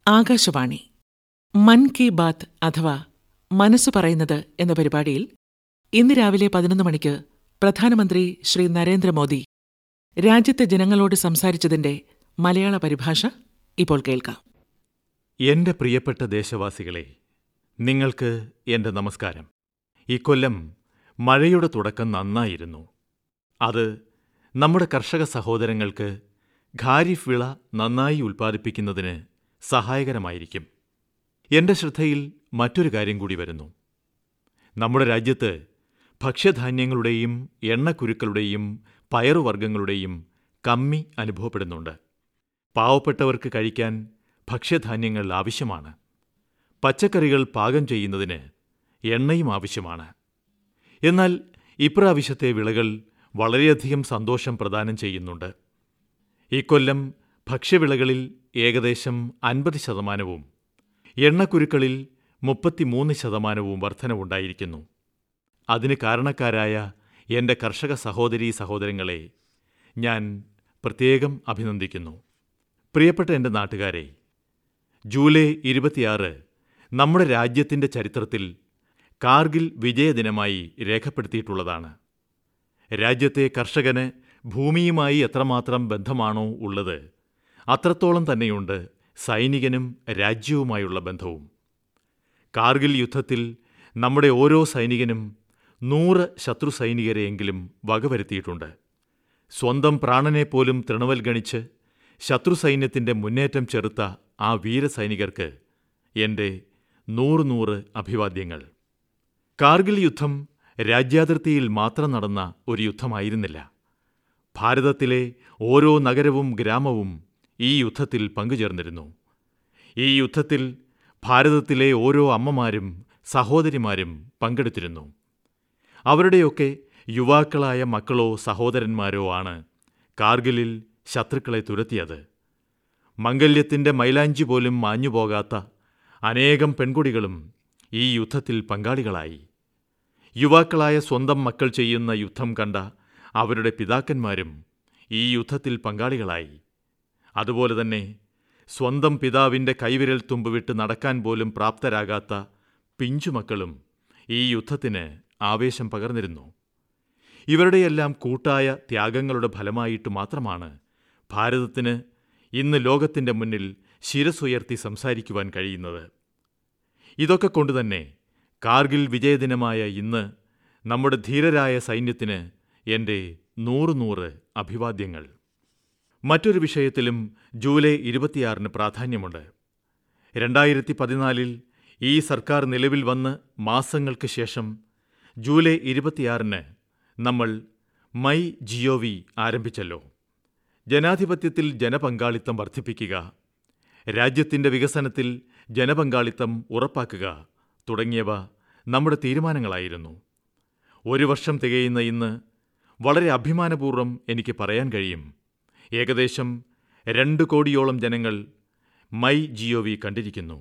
ആകാശവാണി മൻ കി ബാത്ത് അഥവാ മനസ്സ് പറയുന്നത് എന്ന പരിപാടിയിൽ ഇന്ന് രാവിലെ പതിനൊന്ന് മണിക്ക് പ്രധാനമന്ത്രി ശ്രീ നരേന്ദ്രമോദി രാജ്യത്തെ ജനങ്ങളോട് സംസാരിച്ചതിന്റെ മലയാള പരിഭാഷ ഇപ്പോൾ കേൾക്കാം എന്റെ പ്രിയപ്പെട്ട ദേശവാസികളെ നിങ്ങൾക്ക് എന്റെ നമസ്കാരം ഇക്കൊല്ലം മഴയുടെ തുടക്കം നന്നായിരുന്നു അത് നമ്മുടെ കർഷക സഹോദരങ്ങൾക്ക് ഖാരിഫ് വിള നന്നായി ഉൽപ്പാദിപ്പിക്കുന്നതിന് സഹായകരമായിരിക്കും എന്റെ ശ്രദ്ധയിൽ മറ്റൊരു കാര്യം കൂടി വരുന്നു നമ്മുടെ രാജ്യത്ത് ഭക്ഷ്യധാന്യങ്ങളുടെയും എണ്ണക്കുരുക്കളുടെയും പയറുവർഗ്ഗങ്ങളുടെയും കമ്മി അനുഭവപ്പെടുന്നുണ്ട് പാവപ്പെട്ടവർക്ക് കഴിക്കാൻ ഭക്ഷ്യധാന്യങ്ങൾ ആവശ്യമാണ് പച്ചക്കറികൾ പാകം ചെയ്യുന്നതിന് എണ്ണയും ആവശ്യമാണ് എന്നാൽ ഇപ്രാവശ്യത്തെ വിളകൾ വളരെയധികം സന്തോഷം പ്രദാനം ചെയ്യുന്നുണ്ട് ഇക്കൊല്ലം ഭക്ഷ്യവിളകളിൽ ഏകദേശം അൻപത് ശതമാനവും എണ്ണക്കുരുക്കളിൽ മുപ്പത്തിമൂന്ന് ശതമാനവും വർധനവുണ്ടായിരിക്കുന്നു അതിന് കാരണക്കാരായ എന്റെ കർഷക സഹോദരീ സഹോദരങ്ങളെ ഞാൻ പ്രത്യേകം അഭിനന്ദിക്കുന്നു പ്രിയപ്പെട്ട എന്റെ നാട്ടുകാരെ ജൂലൈ ഇരുപത്തിയാറ് നമ്മുടെ രാജ്യത്തിന്റെ ചരിത്രത്തിൽ കാർഗിൽ വിജയദിനമായി രേഖപ്പെടുത്തിയിട്ടുള്ളതാണ് രാജ്യത്തെ കർഷകന് ഭൂമിയുമായി എത്രമാത്രം ബന്ധമാണോ ഉള്ളത് അത്രത്തോളം തന്നെയുണ്ട് സൈനികനും രാജ്യവുമായുള്ള ബന്ധവും കാർഗിൽ യുദ്ധത്തിൽ നമ്മുടെ ഓരോ സൈനികനും നൂറ് ശത്രു സൈനികരെയെങ്കിലും വകവരുത്തിയിട്ടുണ്ട് സ്വന്തം പ്രാണനെപ്പോലും തൃണവൽഗണിച്ച് ശത്രു സൈന്യത്തിന്റെ മുന്നേറ്റം ചെറുത്ത ആ വീരസൈനികർക്ക് എന്റെ നൂറ് നൂറ് അഭിവാദ്യങ്ങൾ കാർഗിൽ യുദ്ധം രാജ്യാതിർത്തിയിൽ മാത്രം നടന്ന ഒരു യുദ്ധമായിരുന്നില്ല ഭാരതത്തിലെ ഓരോ നഗരവും ഗ്രാമവും ഈ യുദ്ധത്തിൽ പങ്കുചേർന്നിരുന്നു ഈ യുദ്ധത്തിൽ ഭാരതത്തിലെ ഓരോ അമ്മമാരും സഹോദരിമാരും പങ്കെടുത്തിരുന്നു അവരുടെയൊക്കെ യുവാക്കളായ മക്കളോ സഹോദരന്മാരോ ആണ് കാർഗിലിൽ ശത്രുക്കളെ തുരത്തിയത് മംഗല്യത്തിന്റെ മൈലാഞ്ചി പോലും മാഞ്ഞുപോകാത്ത അനേകം പെൺകുടികളും ഈ യുദ്ധത്തിൽ പങ്കാളികളായി യുവാക്കളായ സ്വന്തം മക്കൾ ചെയ്യുന്ന യുദ്ധം കണ്ട അവരുടെ പിതാക്കന്മാരും ഈ യുദ്ധത്തിൽ പങ്കാളികളായി അതുപോലെ തന്നെ സ്വന്തം പിതാവിന്റെ കൈവിരൽ തുമ്പ് വിട്ട് നടക്കാൻ പോലും പ്രാപ്തരാകാത്ത പിഞ്ചുമക്കളും ഈ യുദ്ധത്തിന് ആവേശം പകർന്നിരുന്നു ഇവരുടെയെല്ലാം കൂട്ടായ ത്യാഗങ്ങളുടെ ഫലമായിട്ട് മാത്രമാണ് ഭാരതത്തിന് ഇന്ന് ലോകത്തിന്റെ മുന്നിൽ ശിരസുയർത്തി സംസാരിക്കുവാൻ കഴിയുന്നത് ഇതൊക്കെ കൊണ്ടുതന്നെ കാർഗിൽ വിജയദിനമായ ഇന്ന് നമ്മുടെ ധീരരായ സൈന്യത്തിന് എന്റെ നൂറ് നൂറ് അഭിവാദ്യങ്ങൾ മറ്റൊരു വിഷയത്തിലും ജൂലൈ ഇരുപത്തിയാറിന് പ്രാധാന്യമുണ്ട് രണ്ടായിരത്തി പതിനാലിൽ ഈ സർക്കാർ നിലവിൽ വന്ന് മാസങ്ങൾക്ക് ശേഷം ജൂലൈ ഇരുപത്തിയാറിന് നമ്മൾ മൈ ജിഒവി ആരംഭിച്ചല്ലോ ജനാധിപത്യത്തിൽ ജനപങ്കാളിത്തം വർദ്ധിപ്പിക്കുക രാജ്യത്തിന്റെ വികസനത്തിൽ ജനപങ്കാളിത്തം ഉറപ്പാക്കുക തുടങ്ങിയവ നമ്മുടെ തീരുമാനങ്ങളായിരുന്നു ഒരു വർഷം തികയുന്ന ഇന്ന് വളരെ അഭിമാനപൂർവ്വം എനിക്ക് പറയാൻ കഴിയും ഏകദേശം രണ്ട് കോടിയോളം ജനങ്ങൾ മൈ ജിഒവി കണ്ടിരിക്കുന്നു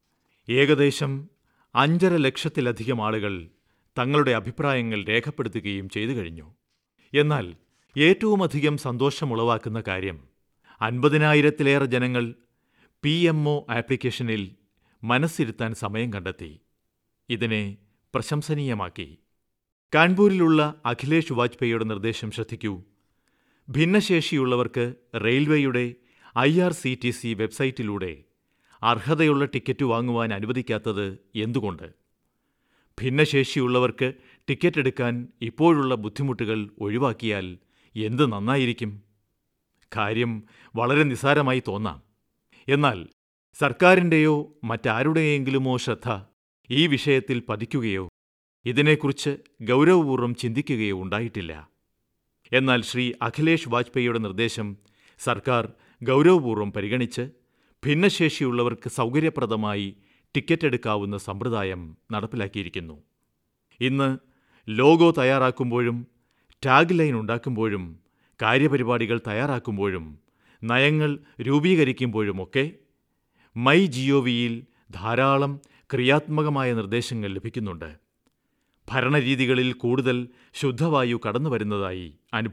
ഏകദേശം അഞ്ചര ലക്ഷത്തിലധികം ആളുകൾ തങ്ങളുടെ അഭിപ്രായങ്ങൾ രേഖപ്പെടുത്തുകയും ചെയ്തു കഴിഞ്ഞു എന്നാൽ ഏറ്റവുമധികം സന്തോഷമുളവാക്കുന്ന കാര്യം അൻപതിനായിരത്തിലേറെ ജനങ്ങൾ പി എം ഒ ആപ്ലിക്കേഷനിൽ മനസ്സിരുത്താൻ സമയം കണ്ടെത്തി ഇതിനെ പ്രശംസനീയമാക്കി കാൺപൂരിലുള്ള അഖിലേഷ് വാജ്പേയിയുടെ നിർദ്ദേശം ശ്രദ്ധിക്കൂ ഭിന്നശേഷിയുള്ളവർക്ക് റെയിൽവേയുടെ I R C T C വെബ്സൈറ്റിലൂടെ അർഹതയുള്ള ടിക്കറ്റ് വാങ്ങുവാൻ അനുവദിക്കാത്തത് എന്തുകൊണ്ട് ഭിന്നശേഷിയുള്ളവർക്ക് ടിക്കറ്റ് എടുക്കാൻ ഇപ്പോഴുള്ള ബുദ്ധിമുട്ടുകൾ ഒഴിവാക്കിയാൽ എന്ത് നന്നായിരിക്കും കാര്യം വളരെ നിസ്സാരമായി തോന്നാം എന്നാൽ സർക്കാരിന്റെയോ മറ്റാരുടെയെങ്കിലുമോ ശ്രദ്ധ ഈ വിഷയത്തിൽ പതിക്കുകയോ ഇതിനെക്കുറിച്ച് ഗൗരവപൂർവ്വം ചിന്തിക്കുകയോ ഉണ്ടായിട്ടില്ല എന്നാൽ ശ്രീ അഖിലേഷ് വാജ്പേയിയുടെ നിർദ്ദേശം സർക്കാർ ഗൗരവപൂർവ്വം പരിഗണിച്ച് ഭിന്നശേഷിയുള്ളവർക്ക് സൗകര്യപ്രദമായി ടിക്കറ്റ് എടുക്കാവുന്ന സമ്പ്രദായം നടപ്പിലാക്കിയിരിക്കുന്നു ഇന്ന് ലോഗോ തയ്യാറാക്കുമ്പോഴും ടാഗ് ലൈൻ ഉണ്ടാക്കുമ്പോഴും കാര്യപരിപാടികൾ തയ്യാറാക്കുമ്പോഴും നയങ്ങൾ രൂപീകരിക്കുമ്പോഴുമൊക്കെ മൈ ജിഒവിയിൽ ധാരാളം ക്രിയാത്മകമായ നിർദ്ദേശങ്ങൾ ലഭിക്കുന്നുണ്ട് ഭരണരീതികളിൽ കൂടുതൽ ശുദ്ധവായു കടന്നുവരുന്നതായി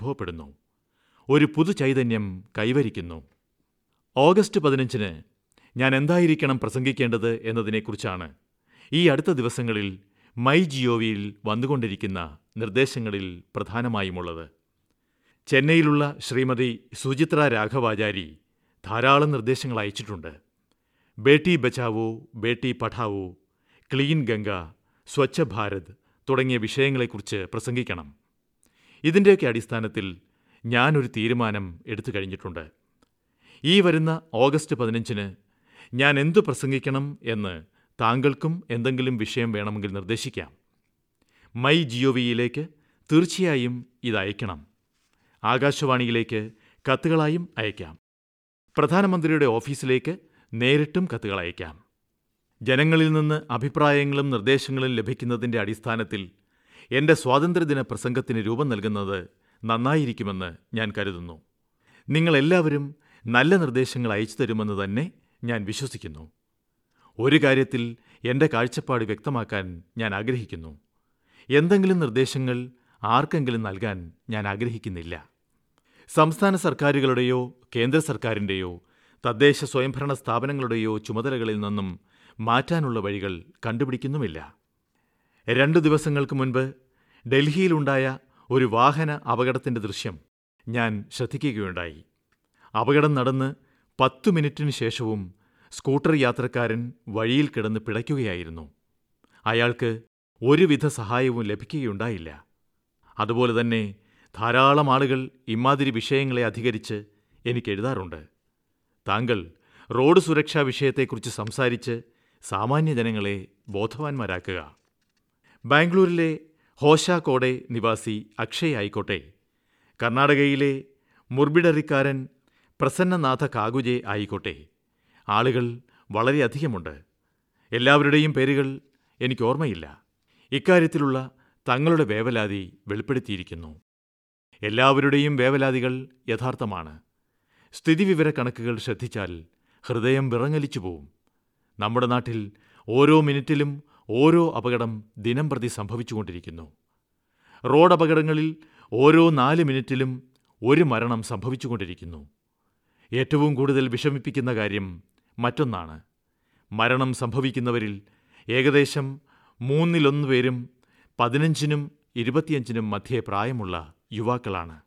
അനുഭവപ്പെടുന്നു ഒരു പുതുചൈതന്യം കൈവരിക്കുന്നു ഓഗസ്റ്റ് പതിനഞ്ചിന് ഞാൻ എന്തായിരിക്കണം പ്രസംഗിക്കേണ്ടത് എന്നതിനെക്കുറിച്ചാണ് ഈ അടുത്ത ദിവസങ്ങളിൽ മൈ ജിഒവിയിൽ വന്നുകൊണ്ടിരിക്കുന്ന നിർദ്ദേശങ്ങളിൽ പ്രധാനമായുമുള്ളത് ചെന്നൈയിലുള്ള ശ്രീമതി സുചിത്ര രാഘവാചാരി ധാരാളം നിർദ്ദേശങ്ങൾ അയച്ചിട്ടുണ്ട് ബേട്ടി ബച്ചാവോ ബേട്ടി പഠാവോ ക്ലീൻ ഗംഗ സ്വച്ഛ ഭാരത് തുടങ്ങിയ വിഷയങ്ങളെക്കുറിച്ച് പ്രസംഗിക്കണം ഇതിൻ്റെയൊക്കെ അടിസ്ഥാനത്തിൽ ഞാനൊരു തീരുമാനം എടുത്തു കഴിഞ്ഞിട്ടുണ്ട് ഈ വരുന്ന ഓഗസ്റ്റ് പതിനഞ്ചിന് ഞാൻ എന്തു പ്രസംഗിക്കണം എന്ന് താങ്കൾക്കും എന്തെങ്കിലും വിഷയം വേണമെങ്കിൽ നിർദ്ദേശിക്കാം മൈ ജിഒവിയിലേക്ക് തീർച്ചയായും ഇത് അയക്കണം ആകാശവാണിയിലേക്ക് കത്തുകളായും അയക്കാം പ്രധാനമന്ത്രിയുടെ ഓഫീസിലേക്ക് നേരിട്ടും കത്തുകൾ അയക്കാം ജനങ്ങളിൽ നിന്ന് അഭിപ്രായങ്ങളും നിർദ്ദേശങ്ങളും ലഭിക്കുന്നതിൻ്റെ അടിസ്ഥാനത്തിൽ എൻ്റെ സ്വാതന്ത്ര്യദിന പ്രസംഗത്തിന് രൂപം നൽകുന്നത് നന്നായിരിക്കുമെന്ന് ഞാൻ കരുതുന്നു നിങ്ങളെല്ലാവരും നല്ല നിർദ്ദേശങ്ങൾ അയച്ചു തരുമെന്ന് തന്നെ ഞാൻ വിശ്വസിക്കുന്നു ഒരു കാര്യത്തിൽ എൻ്റെ കാഴ്ചപ്പാട് വ്യക്തമാക്കാൻ ഞാൻ ആഗ്രഹിക്കുന്നു എന്തെങ്കിലും നിർദ്ദേശങ്ങൾ ആർക്കെങ്കിലും നൽകാൻ ഞാൻ ആഗ്രഹിക്കുന്നില്ല സംസ്ഥാന സർക്കാരുകളുടെയോ കേന്ദ്ര സർക്കാരിൻ്റെയോ തദ്ദേശ സ്വയംഭരണ സ്ഥാപനങ്ങളുടെയോ ചുമതലകളിൽ നിന്നും മാറ്റാനുള്ള വഴികൾ കണ്ടുപിടിക്കുന്നുമില്ല രണ്ടു ദിവസങ്ങൾക്ക് മുൻപ് ഡൽഹിയിലുണ്ടായ ഒരു വാഹന അപകടത്തിൻ്റെ ദൃശ്യം ഞാൻ ശ്രദ്ധിക്കുകയുണ്ടായി അപകടം നടന്ന് പത്തു മിനിറ്റിന് ശേഷവും സ്കൂട്ടർ യാത്രക്കാരൻ വഴിയിൽ കിടന്ന് പിടയ്ക്കുകയായിരുന്നു അയാൾക്ക് ഒരുവിധ സഹായവും ലഭിക്കുകയുണ്ടായില്ല അതുപോലെ തന്നെ ധാരാളം ആളുകൾ ഇമാതിരി വിഷയങ്ങളെ അധികരിച്ച് എനിക്ക് എഴുതാറുണ്ട് താങ്കൾ റോഡ് സുരക്ഷാ വിഷയത്തെക്കുറിച്ച് സംസാരിച്ച് സാമാന്യ ജനങ്ങളെ ബോധവാന്മാരാക്കുക ബാംഗ്ലൂരിലെ ഹോഷാക്കോടെ നിവാസി അക്ഷയ് ആയിക്കോട്ടെ കർണാടകയിലെ മുർബിഡറിക്കാരൻ പ്രസന്നനാഥ കാകുജെ ആയിക്കോട്ടെ ആളുകൾ വളരെയധികമുണ്ട് എല്ലാവരുടെയും പേരുകൾ എനിക്ക് ഓർമ്മയില്ല ഇക്കാര്യത്തിലുള്ള തങ്ങളുടെ വേവലാതി വെളിപ്പെടുത്തിയിരിക്കുന്നു എല്ലാവരുടെയും വേവലാതികൾ യഥാർത്ഥമാണ് സ്ഥിതിവിവര കണക്കുകൾ ശ്രദ്ധിച്ചാൽ ഹൃദയം വിറങ്ങലിച്ചു പോവും നമ്മുടെ നാട്ടിൽ ഓരോ മിനിറ്റിലും ഓരോ അപകടം ദിനംപ്രതി സംഭവിച്ചുകൊണ്ടിരിക്കുന്നു റോഡപകടങ്ങളിൽ ഓരോ നാല് മിനിറ്റിലും ഒരു മരണം സംഭവിച്ചുകൊണ്ടിരിക്കുന്നു ഏറ്റവും കൂടുതൽ വിഷമിപ്പിക്കുന്ന കാര്യം മറ്റൊന്നാണ് മരണം സംഭവിക്കുന്നവരിൽ ഏകദേശം മൂന്നിലൊന്ന് പേരും പതിനഞ്ചിനും ഇരുപത്തിയഞ്ചിനും മധ്യേ പ്രായമുള്ള യുവാക്കളാണ്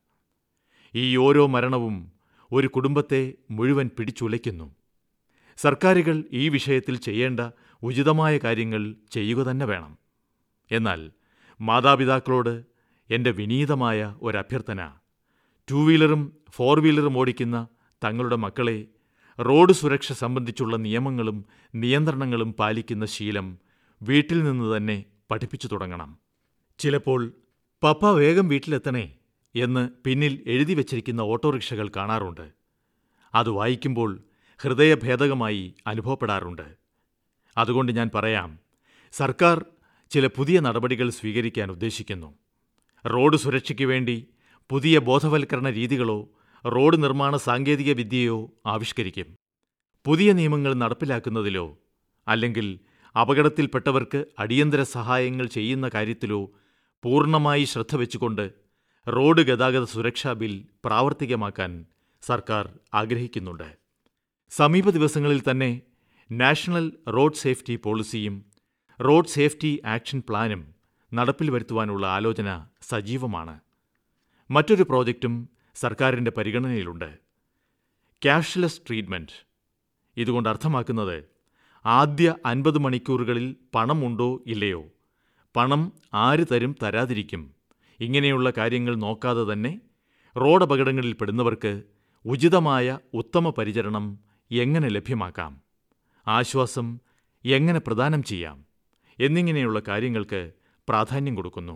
ഈ ഓരോ മരണവും ഒരു കുടുംബത്തെ മുഴുവൻ പിടിച്ചുലയ്ക്കുന്നു സർക്കാരുകൾ ഈ വിഷയത്തിൽ ചെയ്യേണ്ട ഉചിതമായ കാര്യങ്ങൾ ചെയ്യുക തന്നെ വേണം എന്നാൽ മാതാപിതാക്കളോട് എൻ്റെ വിനീതമായ ഒരഭ്യർത്ഥന ടൂ വീലറും ഫോർ വീലറും ഓടിക്കുന്ന തങ്ങളുടെ മക്കളെ റോഡ് സുരക്ഷ സംബന്ധിച്ചുള്ള നിയമങ്ങളും നിയന്ത്രണങ്ങളും പാലിക്കുന്ന ശീലം വീട്ടിൽ നിന്ന് തന്നെ പഠിപ്പിച്ചു തുടങ്ങണം ചിലപ്പോൾ പപ്പ വേഗം വീട്ടിലെത്തണേ എന്ന് പിന്നിൽ എഴുതി വച്ചിരിക്കുന്ന ഓട്ടോറിക്ഷകൾ കാണാറുണ്ട് അത് വായിക്കുമ്പോൾ ഹൃദയഭേദകമായി അനുഭവപ്പെടാറുണ്ട് അതുകൊണ്ട് ഞാൻ പറയാം സർക്കാർ ചില പുതിയ നടപടികൾ സ്വീകരിക്കാൻ ഉദ്ദേശിക്കുന്നു റോഡ് സുരക്ഷയ്ക്ക് വേണ്ടി പുതിയ ബോധവൽക്കരണ രീതികളോ റോഡ് നിർമ്മാണ സാങ്കേതിക വിദ്യയോ ആവിഷ്കരിക്കും പുതിയ നിയമങ്ങൾ നടപ്പിലാക്കുന്നതിലോ അല്ലെങ്കിൽ അപകടത്തിൽപ്പെട്ടവർക്ക് അടിയന്തര സഹായങ്ങൾ ചെയ്യുന്ന കാര്യത്തിലോ പൂർണ്ണമായി ശ്രദ്ധ വെച്ചുകൊണ്ട് റോഡ് ഗതാഗത സുരക്ഷാ ബിൽ പ്രാവർത്തികമാക്കാൻ സർക്കാർ ആഗ്രഹിക്കുന്നുണ്ട് സമീപ ദിവസങ്ങളിൽ തന്നെ നാഷണൽ റോഡ് സേഫ്റ്റി പോളിസിയും റോഡ് സേഫ്റ്റി ആക്ഷൻ പ്ലാനും നടപ്പിൽ വരുത്തുവാനുള്ള ആലോചന സജീവമാണ് മറ്റൊരു പ്രോജക്റ്റും സർക്കാരിൻ്റെ പരിഗണനയിലുണ്ട് ക്യാഷ്ലെസ് ട്രീറ്റ്മെൻറ്റ് ഇതുകൊണ്ട് അർത്ഥമാക്കുന്നത് ആദ്യ അൻപത് മണിക്കൂറുകളിൽ പണമുണ്ടോ ഇല്ലയോ പണം ആര് തരും തരാതിരിക്കും ഇങ്ങനെയുള്ള കാര്യങ്ങൾ നോക്കാതെ തന്നെ റോഡ് അപകടങ്ങളിൽ പെടുന്നവർക്ക് ഉചിതമായ ഉത്തമ പരിചരണം എങ്ങനെ ലഭ്യമാക്കാം ആശ്വാസം എങ്ങനെ പ്രദാനം ചെയ്യാം എന്നിങ്ങനെയുള്ള കാര്യങ്ങൾക്ക് പ്രാധാന്യം കൊടുക്കുന്നു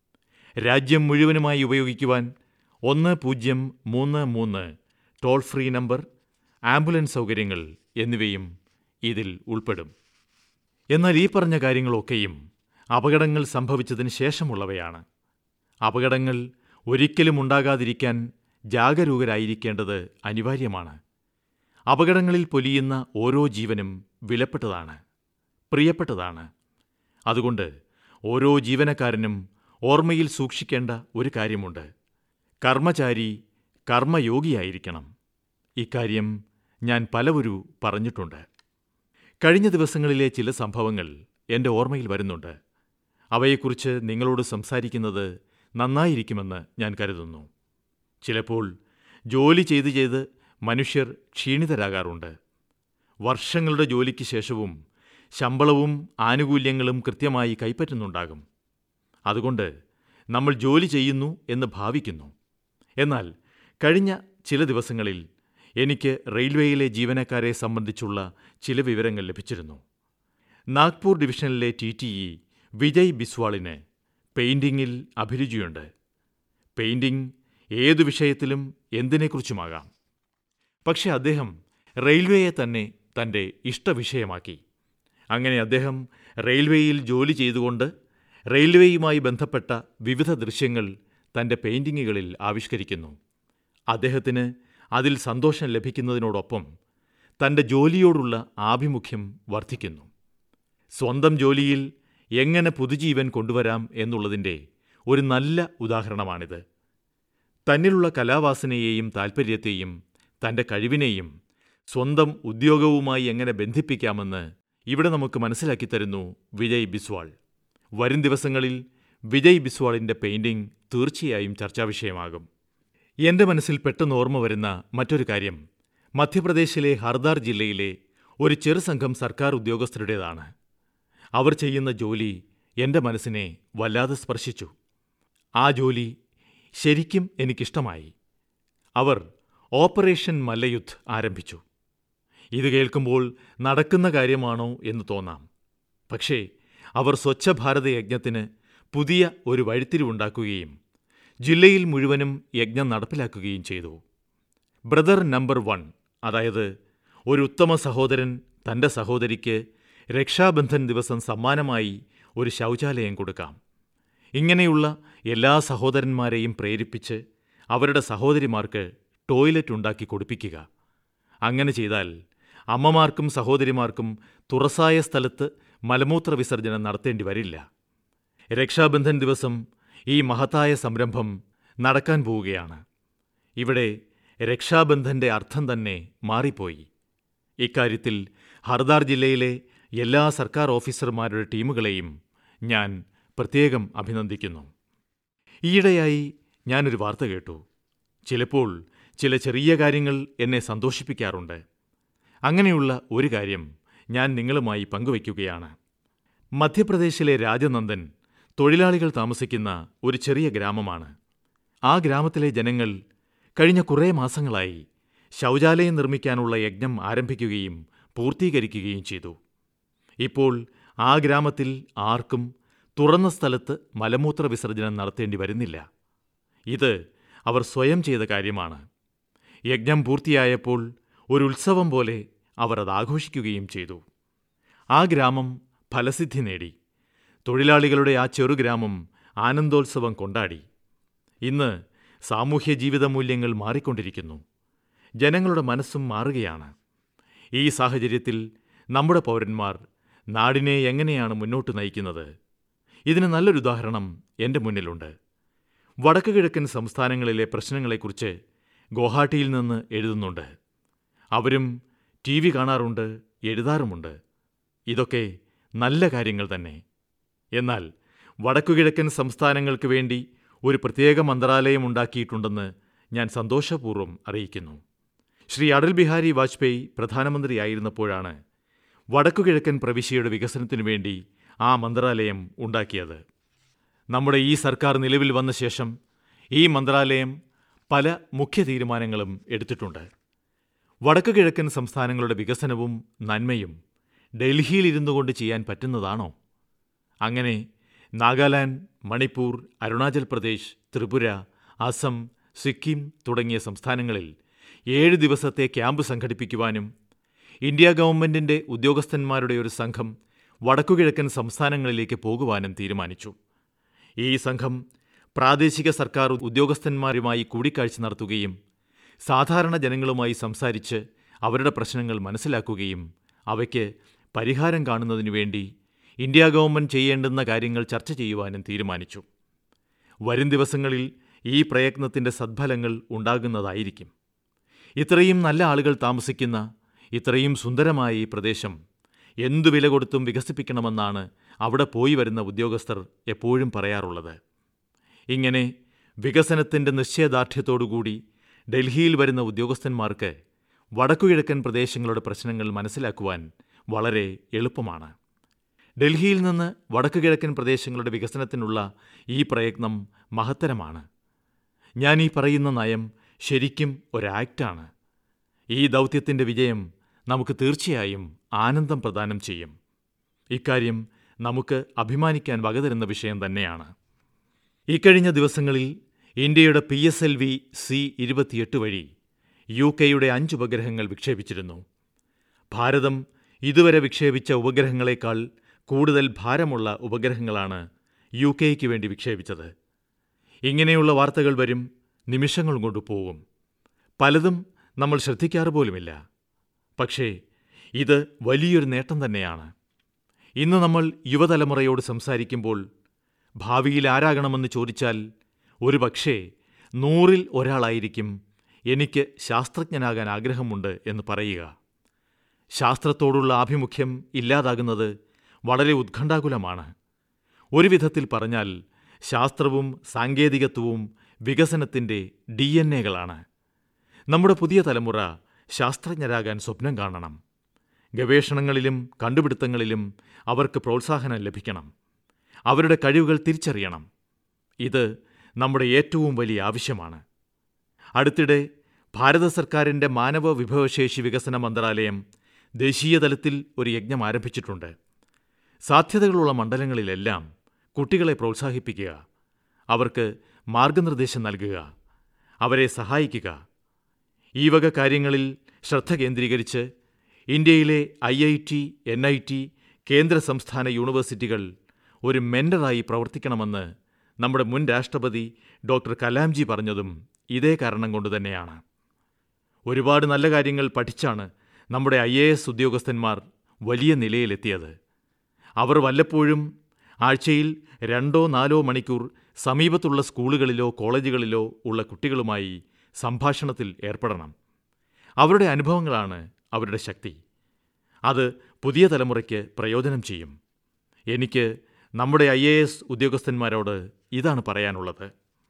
രാജ്യം മുഴുവനുമായി ഉപയോഗിക്കുവാൻ ഒന്ന് പൂജ്യം മൂന്ന് മൂന്ന് ടോൾ ഫ്രീ നമ്പർ ആംബുലൻസ് സൗകര്യങ്ങൾ എന്നിവയും ഇതിൽ ഉൾപ്പെടും എന്നാൽ ഈ പറഞ്ഞ കാര്യങ്ങളൊക്കെയും അപകടങ്ങൾ സംഭവിച്ചതിന് ശേഷമുള്ളവയാണ് അപകടങ്ങൾ ഒരിക്കലും ഉണ്ടാകാതിരിക്കാൻ ജാഗരൂകരായിരിക്കേണ്ടത് അനിവാര്യമാണ് അപകടങ്ങളിൽ പൊലിയുന്ന ഓരോ ജീവനും വിലപ്പെട്ടതാണ് പ്രിയപ്പെട്ടതാണ് അതുകൊണ്ട് ഓരോ ജീവനക്കാരനും ഓർമ്മയിൽ സൂക്ഷിക്കേണ്ട ഒരു കാര്യമുണ്ട് കർമ്മചാരി കർമ്മയോഗിയായിരിക്കണം ഇക്കാര്യം ഞാൻ പലവരു പറഞ്ഞിട്ടുണ്ട് കഴിഞ്ഞ ദിവസങ്ങളിലെ ചില സംഭവങ്ങൾ എന്റെ ഓർമ്മയിൽ വരുന്നുണ്ട് അവയെക്കുറിച്ച് നിങ്ങളോട് സംസാരിക്കുന്നത് നന്നായിരിക്കുമെന്ന് ഞാൻ കരുതുന്നു ചിലപ്പോൾ ജോലി ചെയ്ത് ചെയ്ത് മനുഷ്യർ ക്ഷീണിതരാകാറുണ്ട് വർഷങ്ങളുടെ ജോലിക്ക് ശേഷവും ശമ്പളവും ആനുകൂല്യങ്ങളും കൃത്യമായി കൈപ്പറ്റുന്നുണ്ടാകും അതുകൊണ്ട് നമ്മൾ ജോലി ചെയ്യുന്നു എന്ന് ഭാവിക്കുന്നു എന്നാൽ കഴിഞ്ഞ ചില ദിവസങ്ങളിൽ എനിക്ക് റെയിൽവേയിലെ ജീവനക്കാരെ സംബന്ധിച്ചുള്ള ചില വിവരങ്ങൾ ലഭിച്ചിരുന്നു നാഗ്പൂർ ഡിവിഷനിലെ ടി ടി ഇ വിജയ് ബിസ്വാളിന് പെയിന്റിംഗിൽ അഭിരുചിയുണ്ട് പെയിന്റിംഗ് ഏതു വിഷയത്തിലും എന്തിനെക്കുറിച്ചുമാകാം പക്ഷെ അദ്ദേഹം റെയിൽവേയെ തന്നെ തന്റെ ഇഷ്ടവിഷയമാക്കി അങ്ങനെ അദ്ദേഹം റെയിൽവേയിൽ ജോലി ചെയ്തുകൊണ്ട് റെയിൽവേയുമായി ബന്ധപ്പെട്ട വിവിധ ദൃശ്യങ്ങൾ തന്റെ പെയിന്റിങ്ങുകളിൽ ആവിഷ്കരിക്കുന്നു അദ്ദേഹത്തിന് അതിൽ സന്തോഷം ലഭിക്കുന്നതിനോടൊപ്പം തന്റെ ജോലിയോടുള്ള ആഭിമുഖ്യം വർദ്ധിക്കുന്നു സ്വന്തം ജോലിയിൽ എങ്ങനെ പുതുജീവൻ കൊണ്ടുവരാം എന്നുള്ളതിന്റെ ഒരു നല്ല ഉദാഹരണമാണിത് തന്നിലുള്ള കലാവാസനയെയും താൽപ്പര്യത്തെയും തന്റെ കഴിവിനെയും സ്വന്തം ഉദ്യോഗവുമായി എങ്ങനെ ബന്ധിപ്പിക്കാമെന്ന് ഇവിടെ നമുക്ക് മനസ്സിലാക്കിത്തരുന്നു വിജയ് ബിസ്വാൾ വരും ദിവസങ്ങളിൽ വിജയ് ബിസ്വാളിന്റെ പെയിന്റിംഗ് തീർച്ചയായും ചർച്ചാവിഷയമാകും എന്റെ മനസ്സിൽ പെട്ടെന്ന് ഓർമ്മ വരുന്ന മറ്റൊരു കാര്യം മധ്യപ്രദേശിലെ ഹർദാർ ജില്ലയിലെ ഒരു ചെറുസംഘം സർക്കാർ ഉദ്യോഗസ്ഥരുടേതാണ് അവർ ചെയ്യുന്ന ജോലി എന്റെ മനസ്സിനെ വല്ലാതെ സ്പർശിച്ചു ആ ജോലി ശരിക്കും എനിക്കിഷ്ടമായി അവർ ഓപ്പറേഷൻ മല്ലയുദ്ധ് ആരംഭിച്ചു ഇത് കേൾക്കുമ്പോൾ നടക്കുന്ന കാര്യമാണോ എന്ന് തോന്നാം പക്ഷേ അവർ സ്വച്ഛ ഭാരത യജ്ഞത്തിന് പുതിയ ഒരു വഴിത്തിരിവുണ്ടാക്കുകയും ജില്ലയിൽ മുഴുവനും യജ്ഞം നടപ്പിലാക്കുകയും ചെയ്തു ബ്രദർ നമ്പർ വൺ അതായത് ഒരു ഉത്തമ സഹോദരൻ തന്റെ സഹോദരിക്ക് രക്ഷാബന്ധൻ ദിവസം സമ്മാനമായി ഒരു ശൗചാലയം കൊടുക്കാം ഇങ്ങനെയുള്ള എല്ലാ സഹോദരന്മാരെയും പ്രേരിപ്പിച്ച് അവരുടെ സഹോദരിമാർക്ക് ടോയ്ലറ്റ് ഉണ്ടാക്കി കൊടുപ്പിക്കുക അങ്ങനെ ചെയ്താൽ അമ്മമാർക്കും സഹോദരിമാർക്കും തുറസായ സ്ഥലത്ത് മലമൂത്ര വിസർജനം നടത്തേണ്ടി വരില്ല രക്ഷാബന്ധൻ ദിവസം ഈ മഹത്തായ സംരംഭം നടക്കാൻ പോവുകയാണ് ഇവിടെ രക്ഷാബന്ധന്റെ അർത്ഥം തന്നെ മാറിപ്പോയി ഇക്കാര്യത്തിൽ ഹർദാർ ജില്ലയിലെ എല്ലാ സർക്കാർ ഓഫീസർമാരുടെ ടീമുകളെയും ഞാൻ പ്രത്യേകം അഭിനന്ദിക്കുന്നു ഈയിടെയായി ഞാനൊരു വാർത്ത കേട്ടു ചിലപ്പോൾ ചില ചെറിയ കാര്യങ്ങൾ എന്നെ സന്തോഷിപ്പിക്കാറുണ്ട് അങ്ങനെയുള്ള ഒരു കാര്യം ഞാൻ നിങ്ങളുമായി പങ്കുവയ്ക്കുകയാണ് മധ്യപ്രദേശിലെ രാജനന്ദൻ തൊഴിലാളികൾ താമസിക്കുന്ന ഒരു ചെറിയ ഗ്രാമമാണ് ആ ഗ്രാമത്തിലെ ജനങ്ങൾ കഴിഞ്ഞ കുറേ മാസങ്ങളായി ശൗചാലയം നിർമ്മിക്കാനുള്ള യജ്ഞം ആരംഭിക്കുകയും പൂർത്തീകരിക്കുകയും ചെയ്തു ഇപ്പോൾ ആ ഗ്രാമത്തിൽ ആർക്കും തുറന്ന സ്ഥലത്ത് മലമൂത്ര വിസർജനം നടത്തേണ്ടി വരുന്നില്ല ഇത് അവർ സ്വയം ചെയ്ത കാര്യമാണ് യജ്ഞം പൂർത്തിയായപ്പോൾ ഒരു ഉത്സവം പോലെ അവർ അത് ആഘോഷിക്കുകയും ചെയ്തു ആ ഗ്രാമം ഫലസിദ്ധി നേടി തൊഴിലാളികളുടെ ആ ചെറുഗ്രാമം ആനന്ദോത്സവം കൊണ്ടാടി ഇന്ന് സാമൂഹ്യ ജീവിത മൂല്യങ്ങൾ മാറിക്കൊണ്ടിരിക്കുന്നു ജനങ്ങളുടെ മനസ്സും മാറുകയാണ് ഈ സാഹചര്യത്തിൽ നമ്മുടെ പൗരന്മാർ നാടിനെ എങ്ങനെയാണ് മുന്നോട്ട് നയിക്കുന്നത് ഇതിന് നല്ലൊരു ഉദാഹരണം എന്റെ മുന്നിലുണ്ട് വടക്ക് കിഴക്കൻ സംസ്ഥാനങ്ങളിലെ പ്രശ്നങ്ങളെക്കുറിച്ച് ഗുവാഹട്ടിയിൽ നിന്ന് എഴുതുന്നുണ്ട് അവരും ടി വി കാണാറുണ്ട് എഴുതാറുമുണ്ട് ഇതൊക്കെ നല്ല കാര്യങ്ങൾ തന്നെ എന്നാൽ വടക്കുകിഴക്കൻ സംസ്ഥാനങ്ങൾക്ക് വേണ്ടി ഒരു പ്രത്യേക മന്ത്രാലയം ഉണ്ടാക്കിയിട്ടുണ്ടെന്ന് ഞാൻ സന്തോഷപൂർവ്വം അറിയിക്കുന്നു ശ്രീ അടൽ ബിഹാരി വാജ്പേയി പ്രധാനമന്ത്രിയായിരുന്നപ്പോഴാണ് വടക്കുകിഴക്കൻ പ്രവിശ്യയുടെ വികസനത്തിനു വേണ്ടി ആ മന്ത്രാലയം ഉണ്ടാക്കിയത് നമ്മുടെ ഈ സർക്കാർ നിലവിൽ വന്ന ശേഷം ഈ മന്ത്രാലയം പല മുഖ്യ തീരുമാനങ്ങളും എടുത്തിട്ടുണ്ട് വടക്കുകിഴക്കൻ സംസ്ഥാനങ്ങളുടെ വികസനവും നന്മയും ഡൽഹിയിൽ ഇരുന്നു കൊണ്ട് ചെയ്യാൻ പറ്റുന്നതാണോ അങ്ങനെ നാഗാലാൻഡ് മണിപ്പൂർ അരുണാചൽ പ്രദേശ് ത്രിപുര അസം സിക്കിം തുടങ്ങിയ സംസ്ഥാനങ്ങളിൽ ഏഴ് ദിവസത്തെ ക്യാമ്പ് സംഘടിപ്പിക്കുവാനും ഇന്ത്യ ഗവൺമെന്റിന്റെ ഉദ്യോഗസ്ഥന്മാരുടെ ഒരു സംഘം വടക്കുകിഴക്കൻ സംസ്ഥാനങ്ങളിലേക്ക് പോകുവാനും തീരുമാനിച്ചു ഈ സംഘം പ്രാദേശിക സർക്കാർ ഉദ്യോഗസ്ഥന്മാരുമായി കൂടിക്കാഴ്ച നടത്തുകയും സാധാരണ ജനങ്ങളുമായി സംസാരിച്ച് അവരുടെ പ്രശ്നങ്ങൾ മനസ്സിലാക്കുകയും അവയ്ക്ക് പരിഹാരം കാണുന്നതിനു വേണ്ടി ഇന്ത്യ ഗവൺമെന്റ് ചെയ്യേണ്ടുന്ന കാര്യങ്ങൾ ചർച്ച ചെയ്യുവാനും തീരുമാനിച്ചു വരും ദിവസങ്ങളിൽ ഈ പ്രയത്നത്തിന്റെ സദ്ഫലങ്ങൾ ഉണ്ടാകുന്നതായിരിക്കും ഇത്രയും നല്ല ആളുകൾ താമസിക്കുന്ന ഇത്രയും സുന്ദരമായ ഈ പ്രദേശം എന്തു വില കൊടുത്തും വികസിപ്പിക്കണമെന്നാണ് അവിടെ പോയി വരുന്ന ഉദ്യോഗസ്ഥർ എപ്പോഴും പറയാറുള്ളത് ഇങ്ങനെ വികസനത്തിന്റെ നിശ്ചയദാർഢ്യത്തോടുകൂടി ഡൽഹിയിൽ വരുന്ന ഉദ്യോഗസ്ഥന്മാർക്ക് വടക്കുകിഴക്കൻ പ്രദേശങ്ങളുടെ പ്രശ്നങ്ങൾ മനസ്സിലാക്കുവാൻ വളരെ എളുപ്പമാണ് ഡൽഹിയിൽ നിന്ന് വടക്കുകിഴക്കൻ പ്രദേശങ്ങളുടെ വികസനത്തിനുള്ള ഈ പ്രയത്നം മഹത്തരമാണ് ഞാൻ ഈ പറയുന്ന നയം ശരിക്കും ഒരാക്റ്റാണ് ഈ ദൗത്യത്തിന്റെ വിജയം നമുക്ക് തീർച്ചയായും ആനന്ദം പ്രദാനം ചെയ്യും ഇക്കാര്യം നമുക്ക് അഭിമാനിക്കാൻ വകതരുന്ന വിഷയം തന്നെയാണ് ഇക്കഴിഞ്ഞ ദിവസങ്ങളിൽ ഇന്ത്യയുടെ P S L V C ഇരുപത്തിയെട്ട് വഴി യു കെയുടെ അഞ്ച് ഉപഗ്രഹങ്ങൾ വിക്ഷേപിച്ചിരുന്നു ഭാരതം ഇതുവരെ വിക്ഷേപിച്ച ഉപഗ്രഹങ്ങളെക്കാൾ കൂടുതൽ ഭാരമുള്ള ഉപഗ്രഹങ്ങളാണ് യു കെയ്ക്ക് വേണ്ടി വിക്ഷേപിച്ചത് ഇങ്ങനെയുള്ള വാർത്തകൾ വരും നിമിഷങ്ങൾ കൊണ്ട് പോകും പലതും നമ്മൾ ശ്രദ്ധിക്കാറ് പോലുമില്ല പക്ഷേ ഇത് വലിയൊരു നേട്ടം തന്നെയാണ് ഇന്ന് നമ്മൾ യുവതലമുറയോട് സംസാരിക്കുമ്പോൾ ഭാവിയിൽ ആരാകണമെന്ന് ചോദിച്ചാൽ ഒരുപക്ഷേ നൂറിൽ ഒരാളായിരിക്കും എനിക്ക് ശാസ്ത്രജ്ഞനാകാൻ ആഗ്രഹമുണ്ട് എന്ന് പറയുക ശാസ്ത്രത്തോടുള്ള ആഭിമുഖ്യം ഇല്ലാതാകുന്നത് വളരെ ഉത്കണ്ഠാകുലമാണ് ഒരു വിധത്തിൽ പറഞ്ഞാൽ ശാസ്ത്രവും സാങ്കേതികത്വവും വികസനത്തിന്റെ ഡി എൻ എകളാണ് നമ്മുടെ പുതിയ തലമുറ ശാസ്ത്രജ്ഞരാകാൻ സ്വപ്നം കാണണം ഗവേഷണങ്ങളിലും കണ്ടുപിടുത്തങ്ങളിലും അവർക്ക് പ്രോത്സാഹനം ലഭിക്കണം അവരുടെ കഴിവുകൾ തിരിച്ചറിയണം ഇത് നമ്മുടെ ഏറ്റവും വലിയ ആവശ്യമാണ് അടുത്തിടെ ഭാരത സർക്കാരിന്റെ മാനവ വിഭവശേഷി വികസന മന്ത്രാലയം ദേശീയതലത്തിൽ ഒരു യജ്ഞം ആരംഭിച്ചിട്ടുണ്ട് സാധ്യതകളുള്ള മണ്ഡലങ്ങളിലെല്ലാം കുട്ടികളെ പ്രോത്സാഹിപ്പിക്കുക അവർക്ക് മാർഗനിർദ്ദേശം നൽകുക അവരെ സഹായിക്കുക ഈ വക കാര്യങ്ങളിൽ ശ്രദ്ധ കേന്ദ്രീകരിച്ച് ഇന്ത്യയിലെ I I T N I T കേന്ദ്ര സംസ്ഥാന യൂണിവേഴ്സിറ്റികൾ ഒരു മെന്ററായി പ്രവർത്തിക്കണമെന്ന് നമ്മുടെ മുൻ രാഷ്ട്രപതി ഡോക്ടർ കലാംജി പറഞ്ഞതും ഇതേ കാരണം കൊണ്ടുതന്നെയാണ് ഒരുപാട് നല്ല കാര്യങ്ങൾ പഠിച്ചാണ് നമ്മുടെ ഐ എ എസ് ഉദ്യോഗസ്ഥന്മാർ വലിയ നിലയിലെത്തിയത് അവർ വല്ലപ്പോഴും ആഴ്ചയിൽ രണ്ടോ നാലോ മണിക്കൂർ സമീപത്തുള്ള സ്കൂളുകളിലോ കോളേജുകളിലോ ഉള്ള കുട്ടികളുമായി സംഭാഷണത്തിൽ ഏർപ്പെടണം അവരുടെ അനുഭവങ്ങളാണ് അവരുടെ ശക്തി അത് പുതിയ തലമുറയ്ക്ക് പ്രയോജനം ചെയ്യും എനിക്ക് നമ്മുടെ ഐ എ എസ് ഉദ്യോഗസ്ഥന്മാരോട് ഇതാണ് പറയാനുള്ളത്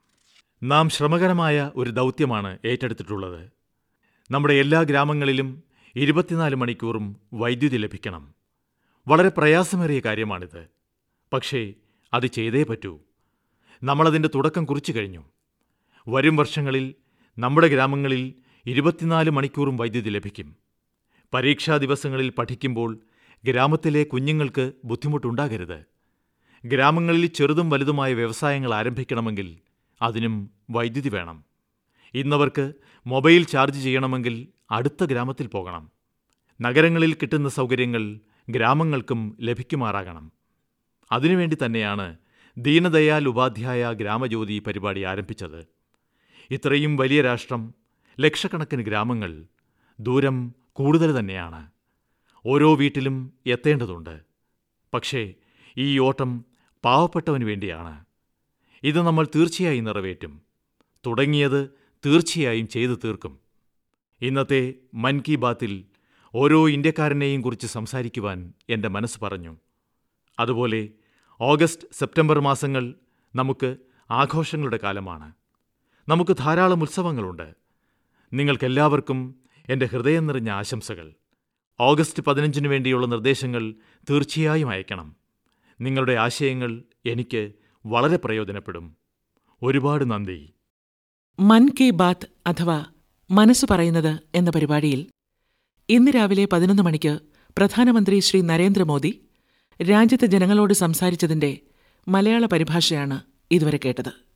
നാം ശ്രമകരമായ ഒരു ദൗത്യമാണ് ഏറ്റെടുത്തിട്ടുള്ളത് നമ്മുടെ എല്ലാ ഗ്രാമങ്ങളിലും ഇരുപത്തിനാല് മണിക്കൂറും വൈദ്യുതി ലഭിക്കണം വളരെ പ്രയാസമേറിയ കാര്യമാണിത് പക്ഷേ അത് ചെയ്തേ പറ്റൂ നമ്മളതിൻ്റെ തുടക്കം കുറിച്ചു കഴിഞ്ഞു വരും വർഷങ്ങളിൽ നമ്മുടെ ഗ്രാമങ്ങളിൽ ഇരുപത്തിനാല് മണിക്കൂറും വൈദ്യുതി ലഭിക്കും പരീക്ഷാ ദിവസങ്ങളിൽ പഠിക്കുമ്പോൾ ഗ്രാമത്തിലെ കുഞ്ഞുങ്ങൾക്ക് ബുദ്ധിമുട്ടുണ്ടാകരുത് ഗ്രാമങ്ങളിൽ ചെറുതും വലുതുമായ വ്യവസായങ്ങൾ ആരംഭിക്കണമെങ്കിൽ അതിനും വൈദ്യുതി വേണം ഇന്നവർക്ക് മൊബൈൽ ചാർജ് ചെയ്യണമെങ്കിൽ അടുത്ത ഗ്രാമത്തിൽ പോകണം നഗരങ്ങളിൽ കിട്ടുന്ന സൗകര്യങ്ങൾ ഗ്രാമങ്ങൾക്കും ലഭിക്കുമാറാകണം അതിനുവേണ്ടി തന്നെയാണ് ദീനദയാൽ ഉപാധ്യായ ഗ്രാമജ്യോതി പരിപാടി ആരംഭിച്ചത് ഇത്രയും വലിയ രാഷ്ട്രം ലക്ഷക്കണക്കിന് ഗ്രാമങ്ങൾ ദൂരം കൂടുതൽ തന്നെയാണ് ഓരോ വീട്ടിലും എത്തേണ്ടതുണ്ട് പക്ഷേ ഈ ഓട്ടം പാവപ്പെട്ടവന് വേണ്ടിയാണ് ഇത് നമ്മൾ തീർച്ചയായും നിറവേറ്റും തുടങ്ങിയത് തീർച്ചയായും ചെയ്തു തീർക്കും ഇന്നത്തെ മൻ കി ബാത്തിൽ ഓരോ ഇന്ത്യക്കാരനെയും കുറിച്ച് സംസാരിക്കുവാൻ എൻ്റെ മനസ്സ് പറഞ്ഞു അതുപോലെ ഓഗസ്റ്റ് സെപ്റ്റംബർ മാസങ്ങൾ നമുക്ക് ആഘോഷങ്ങളുടെ കാലമാണ് നമുക്ക് ധാരാളം ഉത്സവങ്ങളുണ്ട് നിങ്ങൾക്കെല്ലാവർക്കും എൻ്റെ ഹൃദയം നിറഞ്ഞ ആശംസകൾ ഓഗസ്റ്റ് പതിനഞ്ചിന് വേണ്ടിയുള്ള നിർദ്ദേശങ്ങൾ തീർച്ചയായും അയക്കണം നിങ്ങളുടെ ആശയങ്ങൾ എനിക്ക് വളരെ പ്രയോജനപ്പെടും ഒരുപാട് നന്ദി മൻ കി ബാത്ത് അഥവാ മനസ്സ് പറയുന്നത് എന്ന പരിപാടിയിൽ ഇന്ന് രാവിലെ പതിനൊന്ന് മണിക്ക് പ്രധാനമന്ത്രി ശ്രീ നരേന്ദ്രമോദി രാജ്യത്തെ ജനങ്ങളോട് സംസാരിച്ചതിന്റെ മലയാള പരിഭാഷയാണ് ഇതുവരെ കേട്ടത്